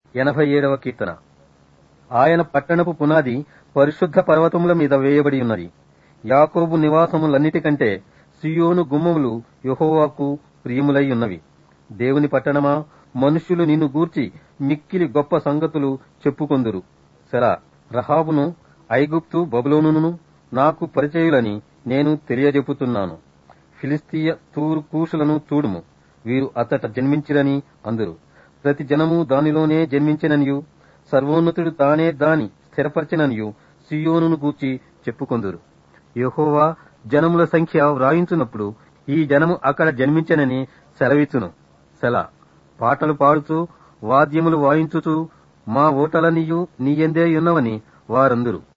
ఎనభై ఏడవ కీర్తన ఆయన పట్టణపు పునాది పరిశుద్ధ పర్వతముల మీద వేయబడి ఉన్నది యాకోబు నివాసములన్నిటికంటే సియోను గుమ్మములు యెహోవాకు ప్రియములై ఉన్నవి దేవుని పట్టణమా మనుష్యులు నిన్ను గూర్చి మిక్కిలి గొప్ప సంగతులు చెప్పుకొందురు సెలా రహాబును ఐగుప్తు బబులోనును నాకు పరిచయులని నేను తెలియజెప్పుతున్నాను ఫిలిస్తీయ తూరు కూషులను చూడుము వీరు అతట జన్మించిరని అందురు ప్రతి జనము దానిలోనే జన్మించిననియు సర్వోన్నతుడు తానే దాని స్థిరపరచిననియు సియోనును గూర్చి చెప్పుకొందురు యెహోవా జనముల సంఖ్య వ్రాయించున్నప్పుడు ఈ జనము అక్కడ జన్మించనని సెలవిచ్చును సెల పాటలు పాడుతూ వాద్యములు వాయించుచూ మా ఓటలనియు నీయందే ఉన్నవని వారందురు